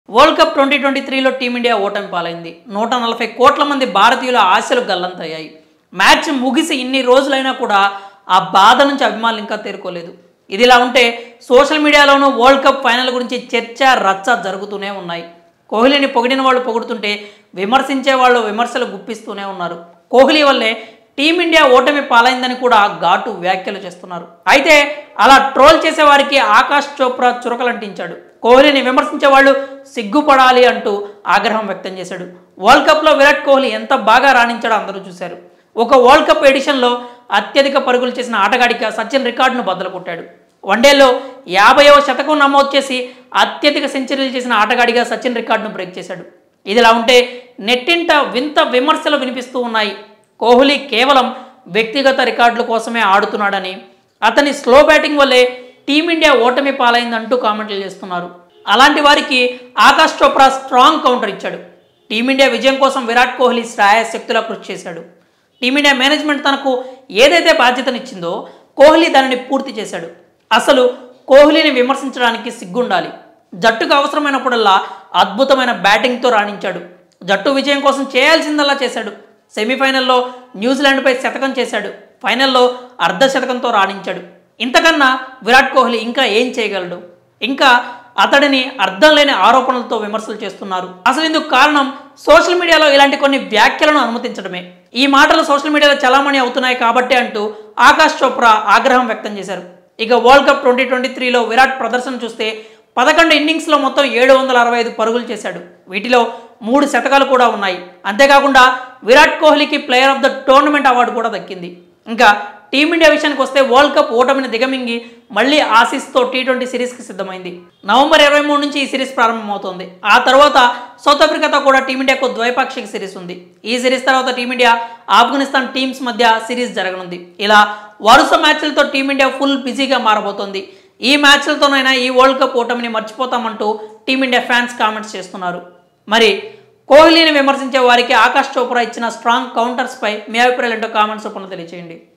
world cup twenty twenty త్రీలో team India ఓటమి పాలైంది నూట నలభై కోట్ల మంది భారతీయుల ఆశలు గల్లంతయ్యాయి మ్యాచ్ ముగిసి ఇన్ని రోజులైనా కూడా ఆ బాధ నుంచి అభిమానులు ఇంకా తేరుకోలేదు ఇదిలా ఉంటే సోషల్ మీడియాలోనూ వరల్డ్ కప్ ఫైనల్ గురించి చర్చ రచ్చ జరుగుతూనే ఉన్నాయి కోహ్లీని పొగిడిన వాళ్ళు పొగుడుతుంటే విమర్శించే వాళ్ళు విమర్శలు గుప్పిస్తూనే ఉన్నారు కోహ్లీ వల్లే టీమిండియా ఓటమి పాలైందని కూడా ఘాటు వ్యాఖ్యలు చేస్తున్నారు అయితే అలా ట్రోల్ చేసే వారికి ఆకాష్ చోప్రా చురకలంటించాడు కోహ్లీని విమర్శించే వాళ్ళు సిగ్గుపడాలి అంటూ ఆగ్రహం వ్యక్తం చేశాడు వరల్డ్ కప్లో విరాట్ కోహ్లీ ఎంత బాగా రాణించాడో అందరూ చూశారు ఒక వరల్డ్ కప్ ఎడిషన్లో అత్యధిక పరుగులు చేసిన ఆటగాడిగా సచిన్ రికార్డును బద్దలు కొట్టాడు వన్డేలో యాభైవ శతకం నమోదు చేసి అత్యధిక సెంచరీలు చేసిన ఆటగాడిగా సచిన్ రికార్డును బ్రేక్ చేశాడు ఇదిలా ఉంటే నెట్టింట వింత విమర్శలు వినిపిస్తూ ఉన్నాయి కోహ్లీ కేవలం వ్యక్తిగత రికార్డుల కోసమే ఆడుతున్నాడని అతని స్లో బ్యాటింగ్ వల్లే టీమిండియా ఓటమి పాలైందంటూ కామెంట్లు చేస్తున్నారు అలాంటి వారికి ఆకాష్ చోప్రా స్ట్రాంగ్ కౌంటర్ ఇచ్చాడు టీమిండియా విజయం కోసం విరాట్ కోహ్లీ శ్రాయశక్తులా కృషి చేశాడు టీమిండియా మేనేజ్మెంట్ తనకు ఏదైతే బాధ్యతనిచ్చిందో కోహ్లీ దానిని పూర్తి చేశాడు అసలు కోహ్లీని విమర్శించడానికి సిగ్గుండాలి జట్టుకు అవసరమైనప్పుడల్లా అద్భుతమైన బ్యాటింగ్తో రాణించాడు జట్టు విజయం కోసం చేయాల్సిందల్లా చేశాడు సెమీఫైనల్లో న్యూజిలాండ్పై శతకం చేశాడు ఫైనల్లో అర్ధ శతకంతో రాణించాడు ఇంతకన్నా విరాట్ కోహ్లీ ఇంకా ఏం చేయగలడు ఇంకా అతడిని అర్థం లేని ఆరోపణలతో విమర్శలు చేస్తున్నారు అసలు ఇందుకు కారణం సోషల్ మీడియాలో ఇలాంటి కొన్ని వ్యాఖ్యలను అనుమతించడమే ఈ మాటలు సోషల్ మీడియాలో చలామణి అవుతున్నాయి కాబట్టి అంటూ ఆకాష్ చోప్రా ఆగ్రహం వ్యక్తం చేశారు ఇక వరల్డ్ కప్ ట్వంటీ ట్వంటీ త్రీలో విరాట్ ప్రదర్శన చూస్తే పదకొండు ఇన్నింగ్స్లో మొత్తం ఏడు వందల అరవై ఐదు పరుగులు చేశాడు వీటిలో మూడు శతకాలు కూడా ఉన్నాయి అంతేకాకుండా విరాట్ కోహ్లీకి player of the tournament award కూడా దక్కింది ఇంకా టీమిండియా విషయానికి వస్తే వరల్డ్ కప్ ఓటమిని దిగమింగి మళ్ళీ ఆసీస్తో టీ ట్వంటీ సిరీస్కి సిద్ధమైంది నవంబర్ ఇరవై మూడు నుంచి ఈ సిరీస్ ప్రారంభమవుతోంది ఆ తర్వాత సౌత్ ఆఫ్రికాతో కూడా టీమిండియాకు ద్వైపాక్షిక సిరీస్ ఉంది ఈ సిరీస్ తర్వాత టీమిండియా ఆఫ్ఘనిస్తాన్ టీమ్స్ మధ్య సిరీస్ జరగనుంది ఇలా వరుస మ్యాచ్లతో టీమిండియా ఫుల్ బిజీగా మారబోతోంది ఈ మ్యాచ్లతోనైనా ఈ వరల్డ్ కప్ ఓటమిని మర్చిపోతామంటూ టీమిండియా ఫ్యాన్స్ కామెంట్స్ చేస్తున్నారు మరి కోహ్లీని విమర్శించే వారికి ఆకాష్ చోప్రా ఇచ్చిన స్ట్రాంగ్ కౌంటర్స్పై మీ అభిప్రాయాలు ఏంటో కామెంట్స్ రూపంలో తెలియజేయండి